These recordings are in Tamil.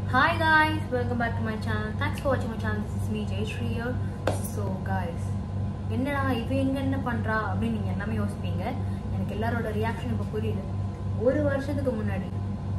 Hi guys, welcome back to my channel. Thanks for watching my channel. This is me, Jay Shri here. So guys, என்னடா இது எங்க என்ன பண்றா அப்படின்னு நீங்க எல்லாமே யோசிப்பீங்க எனக்கு எல்லாரோட ரியாக்ஷன் இப்போ புரியுது ஒரு வருஷத்துக்கு முன்னாடி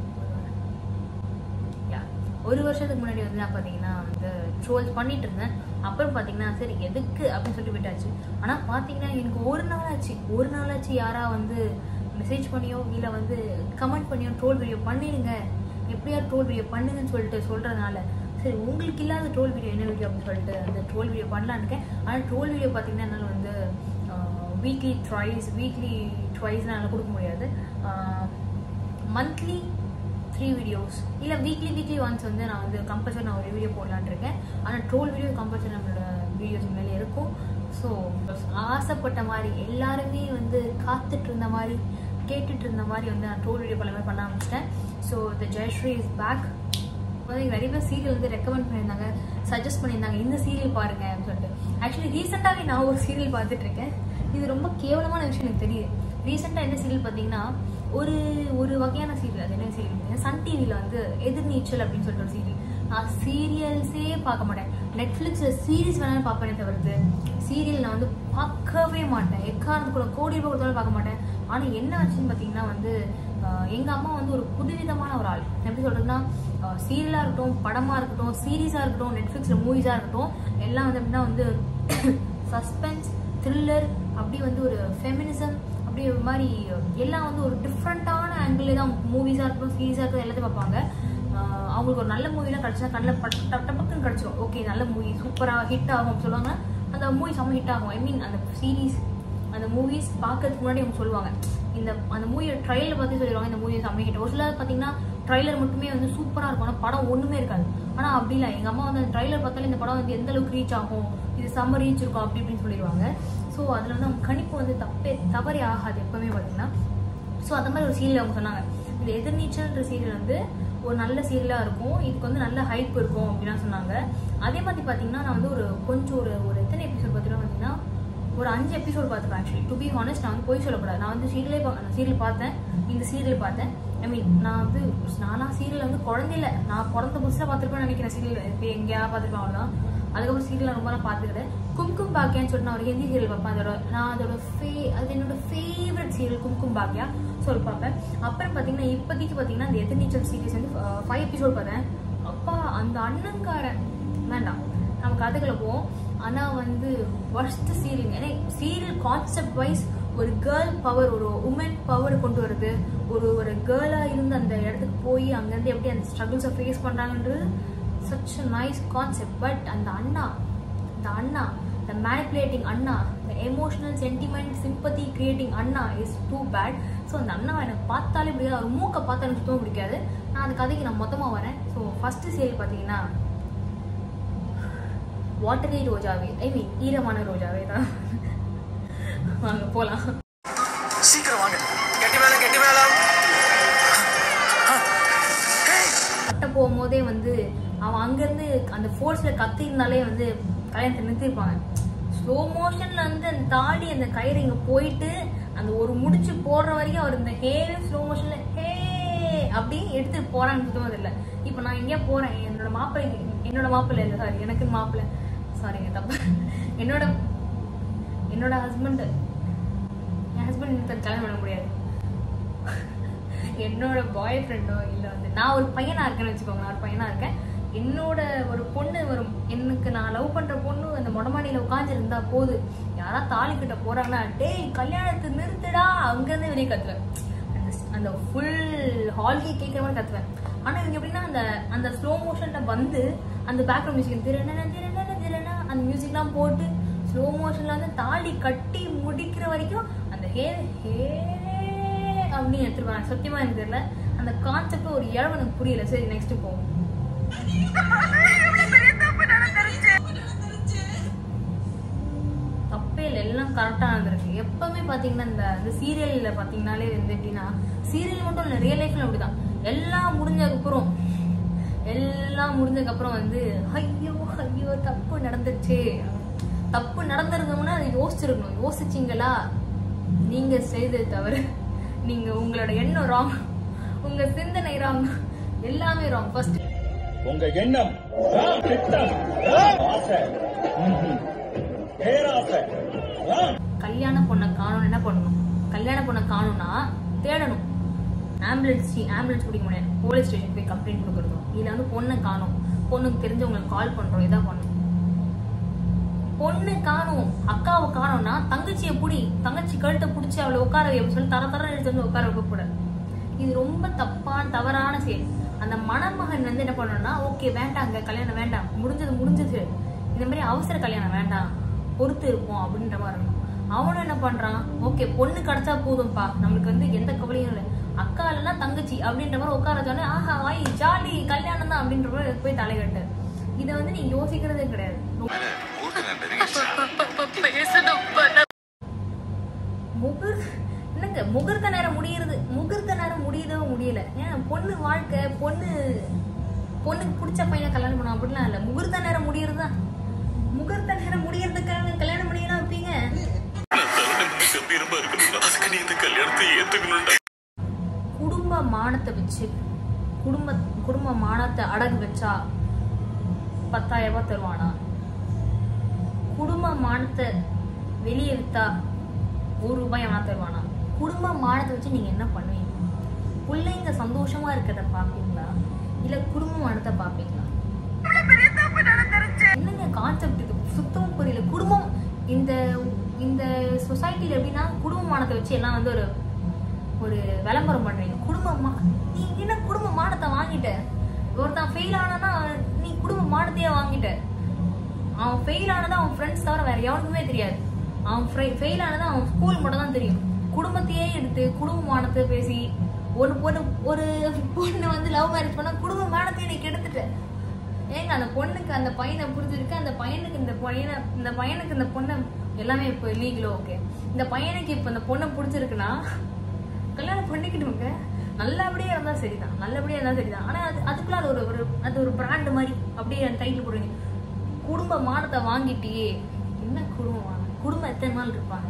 Yeah. ஒரு வருஷத்துக்கு முன்னாடி வந்து நான் பார்த்தீங்கன்னா வந்து ட்ரோல்ஸ் பண்ணிட்டு இருந்தேன் அப்புறம் பார்த்தீங்கன்னா சரி எதுக்கு அப்படின்னு சொல்லி விட்டாச்சு ஆனால் பார்த்தீங்கன்னா எனக்கு ஒரு நாள் ஆச்சு ஒரு நாள் ஆச்சு யாரா வந்து மெசேஜ் பண்ணியோ இல்லை வந்து கமெண்ட் பண்ணியோ ட்ரோல் வீடியோ பண்ணிடுங்க எப்படியா ட்ரோல் வீடியோ பண்ணுங்கன்னு சொல்லிட்டு சொல்கிறதுனால சரி உங்களுக்கு இல்லாத ட்ரோல் வீடியோ என்ன வீடியோ அப்படின்னு சொல்லிட்டு அந்த ட்ரோல் வீடியோ பண்ணலான்னு இருக்கேன் ஆனால் ட்ரோல் வீடியோ பார்த்தீங்கன்னா என்னால் வந்து வீக்லி ட்ரைஸ் வீக்லி ட்வைஸ்னால் என்னால் கொடுக்க முடியாது மந்த்லி த்ரீ வீடியோஸ் இல்லை வீக்லி வீக்லி ஒன்ஸ் வந்து நான் வந்து கம்பல்சரி நான் ஒரு வீடியோ போடலான்னு இருக்கேன் ஆனால் ட்ரோல் வீடியோ கம்பல்சரி நம்மளோட வீடியோஸ் மேலே இருக்கும் ஸோ ஆசைப்பட்ட மாதிரி எல்லாருமே வந்து காத்துட்டு இருந்த மாதிரி கேட்டுட்டு இருந்த மாதிரி வந்து நான் ட்ரோல் வீடியோ பல பண்ண ஆரம்பிச்சிட்டேன் so the Jayashree is back வந்து நிறைய பேர் சீரியல் வந்து ரெக்கமெண்ட் பண்ணியிருந்தாங்க சஜஸ்ட் பண்ணியிருந்தாங்க இந்த சீரியல் பாருங்க அப்படின்னு சொல்லிட்டு ஆக்சுவலி ரீசெண்டாகவே நான் ஒரு சீரியல் பார்த்துட்டு இருக்கேன் இது ரொம்ப கேவலமான விஷயம் எனக்கு தெரியுது ரீசெண்டாக என்ன சீரியல் பார்த்தீங்கன்னா ஒரு ஒரு வகையான சீரியல் அது என்ன சீரியல் சன் டிவியில் வந்து எதிர்நீச்சல் அப்படின்னு சொல்லிட்டு ஒரு சீரியல் நான் சீரியல்ஸே பார்க்க மாட்டேன் நெட்ஃப்ளிக்ஸில் சீரிஸ் வேணாலும் பார்ப்பேனே தவிர்த்து சீரியல் நான் வந்து பார்க்கவே மாட்டேன் எக்காரணத்து கூட கோடி ரூபாய் கொடுத்தாலும் பார்க்க மாட்டேன் ஆனால் என்ன ஆச்சுன்னு பார்த்தீங்கன்னா வந்து எங்கள் அம்மா வந்து ஒரு புதுவிதமான ஒரு ஆள் எப்படி சொல்கிறதுனா சீரியலாக இருக்கட்டும் படமாக இருக்கட்டும் சீரீஸாக இருக்கட்டும் நெட்ஃப்ளிக்ஸில் மூவிஸாக இருக்கட்டும் எல்லாம் வந்து எப்படின்னா வந்து சஸ்பென்ஸ் த்ரில்லர் அப்படி வந்து ஒரு ஃபெமினிசம் அப்படி ஒரு மாதிரி எல்லாம் வந்து ஒரு டிஃப்ரெண்ட்டான ஆங்கிள் தான் மூவிஸாக இருக்கட்டும் சீரீஸாக இருக்கட்டும் எல்லாத்தையும் பார்ப்பாங்க ஆஹ் அவங்களுக்கு ஒரு நல்ல மூவிலாம் கிடச்சா கண்ணில் பட் டப் டப்புன்னு கிடச்சிரும் ஓகே நல்ல மூவி சூப்பராக ஹிட் ஆகும் சொல்லுவாங்க அந்த மூவி செம்ம ஹிட் ஆகும் ஐ மீன் அந்த சீரீஸ் அந்த மூவிஸ் பார்க்கறதுக்கு முன்னாடி அவங்க சொல்லுவாங்க இந்த அந்த மூவியோட ட்ரைலர் பார்த்து சொல்லிடுவாங்க இந்த மூவி செம்ம ஹிட் ஒரு சிலர் பார்த்தீங்கன்னா ட்ரைலர் மட்டுமே வந்து சூப்பராக இருக்கும் ஆனால் படம் ஒன்றுமே இருக்காது ஆனால் அப்படி இல்லை எங்கள் அம்மா வந்து அந்த ட்ரைலர் பார்த்தாலே இந்த படம் வந்து எந்த அளவுக்கு ரீச் ஆகும் இது செம்ம ரீச் இருக்கும் அப்படி இப்படின்னு சொல்லிடுவாங்க ஸோ அதில் வந்து அவங்க கணிப்பு வந்து தப்பே தவறே ஆகாது எப்பவுமே பார்த்தீங்கன்னா ஸோ அந்த மாதிரி ஒரு சீரியல் அவங்க சொன்னாங்க இந்த எதிர்நீச்சல்ன்ற சீரியல் வந்து ஒரு நல்ல சீரியலாக இருக்கும் இதுக்கு வந்து நல்ல ஹைப் இருக்கும் அப்படின்லாம் சொன்னாங்க அதே மாதிரி பார்த்தீங்கன்னா நான் வந்து ஒரு கொஞ்சம் ஒரு ஒரு எத்தனை எபிசோட் பார்த்தீங்கன்னா பார்த்தீங்கன்னா ஒரு அஞ்சு எபிசோட் பார்த்துப்பேன் ஆக்சுவலி டு பி ஹானஸ்ட் நான் வந்து போய் சொல்லக்கூடாது நான் வந்து சீரியலே சீரியல் பார்த்தேன் இந்த சீரியல் பார்த்தேன் ஐ மீன் நான் வந்து நானா சீரியல் வந்து குழந்தையில நான் பிறந்த புதுசாக பார்த்துருப்பேன்னு நினைக்கிறேன் சீரியல் இப்போ எங்கேயாவது பார்த்துருப்பேன் அவ்வளோதான் அதுக்கப்புறம் சீரியல் ரொம்ப நான் பார்த்துக்கிறேன் கும்கும் பாக்கியான்னு சொல்லிட்டு நான் ஒரு ஹிந்தி சீரியல் பார்ப்பேன் அதோட நான் அதோட ஃபே அது என்னோட ஃபேவரட் சீரியல் கும்கும் பாக்கியா சொல்லி பார்ப்பேன் அப்புறம் பார்த்தீங்கன்னா இப்போதைக்கு பார்த்தீங்கன்னா அந்த எதிர்நீச்சல் சீரிஸ் வந்து ஃபைவ் எபிசோட் பார்த்தேன் அப்பா அந்த அண்ணன்காரன் வேண்டாம் நம்ம கதைகளை போவோம் ஆனால் வந்து ஒர்ஸ்ட் சீரியல் ஏன்னா சீரியல் கான்செப்ட் வைஸ் ஒரு கேர்ள் பவர் ஒரு உமன் பவர் கொண்டு வருது ஒரு ஒரு கேர்ளாக இருந்து அந்த இடத்துக்கு போய் அங்கேருந்து எப்படி அந்த ஸ்ட்ரகிள்ஸை ஃபேஸ் பண்ணுறாங்கன்றது such a nice concept but அந்த அண்ணா the அண்ணா the manipulating அண்ணா the emotional sentiment sympathy creating அண்ணா is too bad ஸோ அந்த அண்ணா எனக்கு பார்த்தாலே பிடிக்காது அவர் மூக்கை பார்த்தா எனக்கு சுத்தமாக பிடிக்காது நான் அந்த கதைக்கு நான் மொத்தமாக வரேன் ஸோ ஃபர்ஸ்ட் சீரியல் பார்த்தீங்கன்னா வாட்டரி ரோஜாவே ஐ மீன் ஈரமான ரோஜாவே தான் வாங்க போகலாம் சீக்கிரம் வாங்க கெட்டி மேலம் கெட்டி மேலம் கட்ட போகும்போதே வந்து அவன் அங்கேருந்து அந்த ஃபோர்ஸில் கத்திருந்தாலே வந்து கல்யாணத்தை நிறுத்திருப்பாங்க ஸ்லோ மோஷனில் வந்து அந்த தாடி அந்த கயிறு இங்கே போயிட்டு அந்த ஒரு முடிச்சு போடுற வரைக்கும் அவர் இந்த ஹேவே ஸ்லோ மோஷனில் ஹே அப்படி எடுத்துட்டு போறான்னு சுத்தமாக தெரியல இப்போ நான் எங்கேயா போகிறேன் என்னோட மாப்பிள்ளை என்னோட மாப்பிள்ளை இல்லை சாரி எனக்கு மாப்பிள்ளை சாரிங்க தப்பு என்னோட என்னோட ஹஸ்பண்ட் என் ஹஸ்பண்ட் கல்யாணம் பண்ண முடியாது என்னோட பாய் ஃப்ரெண்டோ இல்லை வந்து நான் ஒரு பையனா இருக்கேன்னு வச்சுக்கோங்க நான் ஒரு பையனா இருக்கேன் என்னோட ஒரு பொண்ணு வரும் எனக்கு நான் லவ் பண்ற பொண்ணு அந்த மொடமாடியில உட்காந்துருந்தா போது யாரா தாலி கிட்ட போறாங்கன்னா டேய் கல்யாணத்தை நிறுத்துடா அங்கேருந்து வெளியே கத்துவேன் அந்த அந்த ஃபுல் ஹால்கே கேட்குற மாதிரி கத்துவேன் ஆனா இவங்க எப்படின்னா அந்த அந்த ஸ்லோ மோஷன்ல வந்து அந்த பேக்ரவுண்ட் மியூசிக் திரண திரண திரண அந்த மியூசிக்லாம் போட்டு ஸ்லோ மோஷன்ல வந்து தாலி கட்டி முடிக்கிற வரைக்கும் அந்த ஹே ஹே அப்படின்னு எடுத்துருவாங்க சத்தியமா எனக்கு தெரியல அந்த கான்செப்ட் ஒரு இழவு எனக்கு புரியல சரி நெக்ஸ்ட் போவோம் தப்பே இல்லை எல்லாம் கரெக்டாக நடந்திருக்கு எப்பவுமே பார்த்தீங்கன்னா இந்த இந்த சீரியலில் பார்த்தீங்கன்னாலே வந்து எப்படின்னா சீரியல் மட்டும் இல்லை ரியல் லைஃப்ல அப்படிதான் எல்லாம் முடிஞ்சதுக்கப்புறம் எல்லாம் முடிஞ்சதுக்கப்புறம் வந்து ஐயோ ஐயோ தப்பு நடந்துருச்சு தப்பு நடந்திருந்தோம்னா அதை யோசிச்சிருக்கணும் யோசிச்சிங்களா நீங்க செய்தது தவறு நீங்க உங்களோட எண்ணம் ராங் உங்க சிந்தனை ராங் எல்லாமே ராங் ஃபர்ஸ்ட் உங்க எண்ணம் ராம் திட்டம் ராம் ஆசை ம்ஹும். பேராசை ராம் கல்யாண பொண்ணை காணணும் என்ன பண்ணணும் கல்யாண பொண்ணை காணும்னா தேடணும் ஆம்புலன்ஸ் ஆம்புலன்ஸ் பிடிக்க முடியாது போலீஸ் ஸ்டேஷன் போய் கம்ப்ளைண்ட் கொடுக்குறதும் இல்லை வந்து பொண்ணை காணும் பொண்ணுக்கு தெரிஞ்சவங்களுக்கு கால் பண்றோம் இதான் பண்ணணும் பொண்ணு காணும் அக்காவை காணோம்னா தங்கச்சியை புடி தங்கச்சி கழுத்தை பிடிச்சி அவளை உட்கார வை அப்படின்னு சொல்லி தர தர எடுத்து வந்து உட்கார வைக்கக்கூடாது இது ரொம்ப தப்பான தவறான செயல் அந்த மணமகன் வந்து என்ன பண்ணணும்னா ஓகே வேண்டாங்க கல்யாணம் வேண்டாம் முடிஞ்சது முடிஞ்சது இந்த மாதிரி அவசர கல்யாணம் வேண்டாம் பொறுத்து இருப்போம் அப்படின்ற மாதிரி இருக்கணும் அவனும் என்ன பண்றான் ஓகே பொண்ணு கிடைச்சா போதும்பா நம்மளுக்கு வந்து எந்த கவலையும் இல்லை அக்கா இல்லைன்னா தங்கச்சி அப்படின்ற மாதிரி உட்கார சொன்னே ஆஹா வாய் ஜாலி கல்யாணம் தான் அப்படின்ற மாதிரி போய் தலைகட்டு இதை வந்து நீ யோசிக்கிறதே கிடையாது முகூர் என்னங்க முகூர்த்த நேரம் முடியுறது முகூர்த்த நேரம் முடியுதோ முடியல ஏன் பொண்ணு வாழ்க்கை பொண்ணு பொண்ணுக்கு பிடிச்ச பையனை கல்யாணம் பண்ண அப்படிலாம் இல்ல முகூர்த்த நேரம் முடியறது தான் முகூர்த்த நேரம் முடியறதுக்காக கல்யாணம் பண்ணிக்கலாம் வைப்பீங்க கம்பீரமா இருக்கணும்னா அதுக்கு நீ இந்த கல்யாணத்தை ஏத்துக்கணும்டா குடும்ப மானத்தை வச்சு குடும்ப குடும்ப மானத்தை அடகு வச்சா பத்தாயிரம் ரூபாய் தருவானா குடும்ப மானத்தை வெளியே வித்தா ஒரு ரூபாய் எவனா தருவானா குடும்ப மானத்தை வச்சு நீங்க என்ன பண்ணுவீங்க பிள்ளைங்க சந்தோஷமா இருக்கிறத பாப்பீங்களா இல்ல குடும்ப மானத்தை பாப்பீங்களா என்னங்க கான்செப்ட் இது சுத்தமும் புரியல குடும்பம் இந்த இந்த சொசைட்டில எப்படின்னா குடும்ப மானத்தை வச்சு எல்லாம் வந்து ஒரு ஒரு விளம்பரம் பண்றீங்க குடும்பமா நீ என்ன குடும்ப மானத்தை வாங்கிட்ட ஒருத்தன் ஃபெயில் ஆனானா நீ குடும்ப மானத்தையே வாங்கிட்ட அவன் ஃபெயில் ஆனது அவன் ஃப்ரெண்ட்ஸ் தவிர வேற எவனுக்குமே தெரியாது அவன் ஃபெயில் ஆனது அவன் ஸ்கூல் மட்டும் தான் தெரியும் குடும்பத்தையே எடுத்து குடும்ப மானத்தை பேசி ஒரு பொண்ணு ஒரு பொண்ணு வந்து லவ் மேரேஜ் பண்ணா குடும்ப மானத்தையே நீ கெடுத்துட்ட ஏங்க அந்த பொண்ணுக்கு அந்த பையனை புரிஞ்சிருக்கு அந்த பையனுக்கு இந்த பையனை இந்த பையனுக்கு இந்த பொண்ணை எல்லாமே இப்போ லீகலோ ஓகே இந்த பையனுக்கு இப்போ இந்த பொண்ணை பிடிச்சிருக்குன்னா கல்யாணம் பண்ணிக்கிட்டுங்க நல்லபடியா இருந்தா சரிதான் நல்லபடியா இருந்தா சரிதான் ஆனா அது அதுக்குள்ள அது ஒரு ஒரு அது ஒரு பிராண்ட் மாதிரி அப்படியே அந்த டைட்டில் போடுறீங்க குடும்ப மானத்தை வாங்கிட்டியே என்ன குடும்பம் வாங்க குடும்பம் எத்தனை நாள் இருப்பாங்க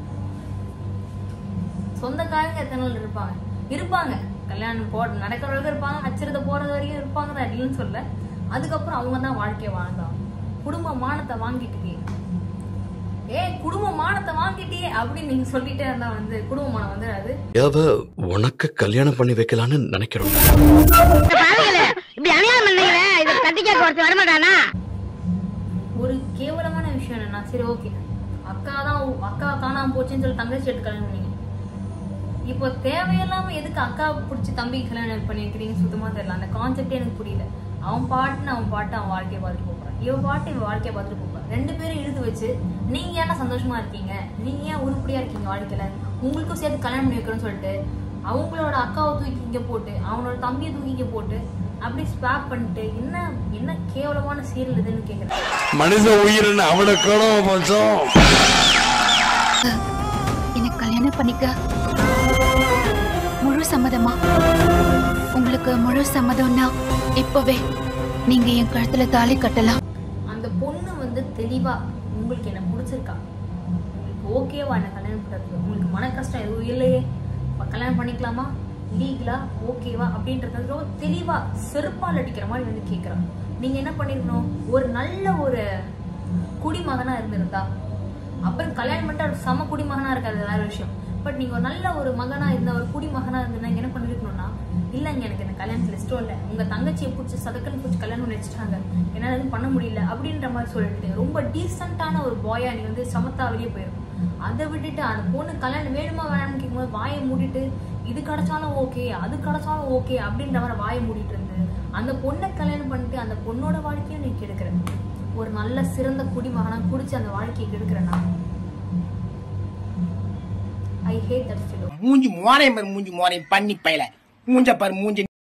சொந்தக்காரங்க எத்தனை நாள் இருப்பாங்க இருப்பாங்க கல்யாணம் போ நடக்கிறவங்க இருப்பாங்க அச்சிரத போறது வரைக்கும் இருப்பாங்க தான் இல்லைன்னு சொல்ல அதுக்கப்புறம் அவங்க தான் வாழ்க்கையை வாழ்ந்தாங்க குடும்ப மானத்தை வாங்கிட்டியே ஏ குடும்ப மானத்தை வாங்கிட்டியே அப்படின்னு நீங்க சொல்லிட்டே இருந்தா வந்து குடும்ப மானம் வந்து அது அவ உனக்கு கல்யாணம் பண்ணி வைக்கலான்னு நினைக்கிறோம் பாருங்களே இப்படி அநியாயம் பண்ணீங்களே இதை கட்டி கேட்க ஒருத்தர் வரமாட்டானா ஒரு கேவலமான விஷயம் என்னன்னா சரி ஓகே அக்கா தான் உ- அக்கா காணாம போச்சுன்னு சொல்லி தங்கச்சி எடுத்து கல்யாணம் பண்ணீங்க இப்போ தேவையில்லாம எதுக்கு அக்கா பிடிச்சி தம்பி கல்யாணம் பண்ணி வைக்கிறீங்க சுத்தமா தெரியல அந்த கான்செப்டே எனக்கு புரியல அவன் பாட்டுன்னு அவன் பாட்டு அவன் வாழ்க்கையை பார்த்துட்டு போறான் இவன் பாட்டு இவன் வாழ்க்கையை பார்த்துட்டு போறான் ரெண்டு பேரும் இழுத்து வச்சு நீங்க ஏன்னா சந்தோஷமா இருக்கீங்க நீங்க ஏன் உருப்படியா இருக்கீங்க வாழ்க்கையில உங்களுக்கும் சேர்த்து கல்யாணம் பண்ணி வைக்கிறேன்னு சொல்லிட்டு அவங்களோட அக்காவை தூக்கி இங்க போட்டு அவனோட தம்பியை தூக்கி இங்க போட்டு அப்படி ஸ்வாப் பண்ணிட்டு என்ன என்ன கேவலமான சீரியல் இதுன்னு கேக்குறேன் மனித உயிரின் அவனுக்கோட பஞ்சம் எனக்கு கல்யாணம் பண்ணிக்க முழு சம்மதமா உங்களுக்கு முழு சம்மதம்னா இப்பவே நீங்க என் கழுத்துல தாலி கட்டலாம் அந்த பொண்ணு வந்து தெளிவா உங்களுக்கு என்ன பிடிச்சிருக்கா உங்களுக்கு ஓகேவா என்ன கல்யாணம் பண்றதுக்கு உங்களுக்கு மன கஷ்டம் எதுவும் இல்லையே அப்ப கல்யாணம் பண்ணிக்கலாமா லீகலா ஓகேவா அப்படின்றது ரொம்ப தெளிவா செருப்பால் அடிக்கிற மாதிரி வந்து கேக்குறாங்க நீங்க என்ன பண்ணிருக்கணும் ஒரு நல்ல ஒரு குடிமகனா இருந்திருந்தா அப்புறம் கல்யாணம் பண்ணிட்டு ஒரு சம குடிமகனா இருக்காது வேற விஷயம் பட் நீங்க ஒரு நல்ல ஒரு மகனா இருந்த ஒரு குடிமகனா இருந்தா என்ன பண்ணிருக்கணும்னா இல்லைங்க எனக்கு இந்த கல்யாணத்துல இஷ்டம் இல்லை உங்க தங்கச்சியை பிடிச்சி சதக்கன்னு பிடிச்சி கல்யாணம் பண்ணி வச்சுட்டாங்க என்னால எதுவும் பண்ண முடியல அப்படின்ற மாதிரி சொல்லிட்டு ரொம்ப டீசென்டான ஒரு பாயா நீ வந்து சமத்தா வெளியே போயிடும் அதை விட்டுட்டு அந்த பொண்ணு கல்யாணம் வேணுமா வேணாம்னு கேட்கும்போது வாயை மூடிட்டு இது கிடைச்சாலும் ஓகே அது கிடைச்சாலும் ஓகே அப்படின்ற மாதிரி வாயை மூடிட்டு இருந்து அந்த பொண்ணை கல்யாணம் பண்ணிட்டு அந்த பொண்ணோட வாழ்க்கையை நீ கெடுக்கிற ஒரு நல்ல சிறந்த குடிமகனா குடிச்சு அந்த வாழ்க்கையை கெடுக்கிறேன்னா ஐ ஹேட் தட் மூஞ்சி மோரையும் பாரு மூஞ்சி மோரையும் பண்ணி பயல மூஞ்ச பாரு மூஞ்சி